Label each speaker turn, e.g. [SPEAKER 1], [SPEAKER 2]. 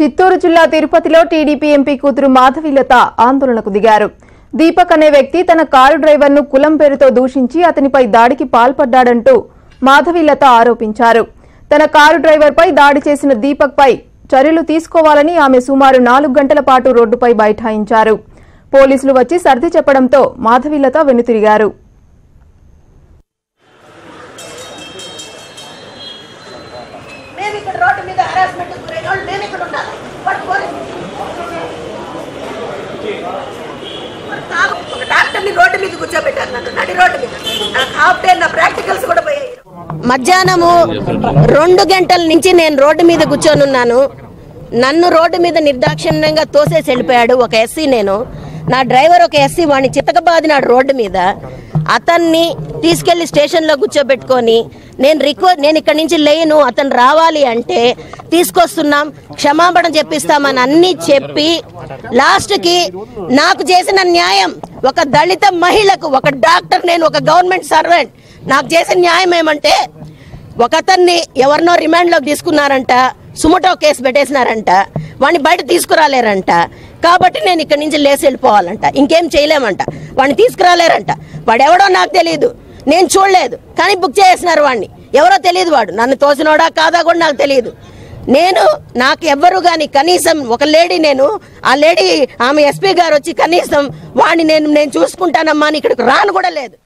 [SPEAKER 1] చిత్తూరు జిల్లా తిరుపతిలో TDP MP కూతురు మాధవీలత ఆందోళనకు దిగారు దీపక్ అనే వ్యక్తి తన కారు డ్రైవర్ను కులం పేరుతో దూషించి అతనిపై దాడికి పాల్పడ్డాడంటూ మాధవీలత ఆరోపించారు తన కారు డ్రైవర్పై దాడి చేసిన దీపక్ పై చర్యలు తీసుకోవాలని ఆమె సుమారు నాలుగు గంటల పాటు రోడ్డుపై బైఠాయించారు పోలీసులు వచ్చి సర్ది చెప్పడంతో మాధవీలత వెనుతిరిగారు
[SPEAKER 2] మేము ఇక్కడ రోడ్డు మీద హరాస్మెంట్ గురైన వాళ్ళు మేము ఇక్కడ ఉండాలి పట్టుకొని నాకు ఒక డాక్టర్ని రోడ్డు మీద కూర్చోబెట్టారు నన్ను నడి రోడ్డు మీద నాకు హాఫ్ డే నా ప్రాక్టికల్స్ కూడా పోయాయి
[SPEAKER 3] మధ్యాహ్నము రెండు గంటల నుంచి నేను రోడ్డు మీద కూర్చొని ఉన్నాను నన్ను రోడ్డు మీద నిర్దాక్షిణ్యంగా తోసేసి వెళ్ళిపోయాడు ఒక ఎస్సీ నేను నా డ్రైవర్ ఒక ఎస్సీ వాడిని చితకబాదినాడు రోడ్డు మీద అతన్ని తీసుకెళ్లి స్టేషన్లో కూర్చోబెట్టుకొని నేను రిక్వ నేను ఇక్కడి నుంచి లేను అతను రావాలి అంటే తీసుకొస్తున్నాం క్షమాపణ చెప్పిస్తామని అన్ని చెప్పి లాస్ట్కి నాకు చేసిన న్యాయం ఒక దళిత మహిళకు ఒక డాక్టర్ నేను ఒక గవర్నమెంట్ సర్వెంట్ నాకు చేసిన న్యాయం ఏమంటే ఒకతన్ని ఎవరినో రిమాండ్లోకి తీసుకున్నారంట సుమటో కేసు పెట్టేసినారంట వాడిని బయట తీసుకురాలేరంట కాబట్టి నేను ఇక్కడి నుంచి లేచి వెళ్ళిపోవాలంట ఇంకేం చేయలేమంట వాడిని తీసుకురాలేరంట వాడు ఎవడో నాకు తెలియదు నేను చూడలేదు కానీ బుక్ చేసేసినారు వాడిని ఎవరో తెలియదు వాడు నన్ను తోసినోడా కాదా కూడా నాకు తెలియదు నేను నాకు ఎవ్వరు కానీ కనీసం ఒక లేడీ నేను ఆ లేడీ ఆమె ఎస్పీ గారు వచ్చి కనీసం వాడిని నేను నేను చూసుకుంటానమ్మా అని ఇక్కడికి రాను కూడా లేదు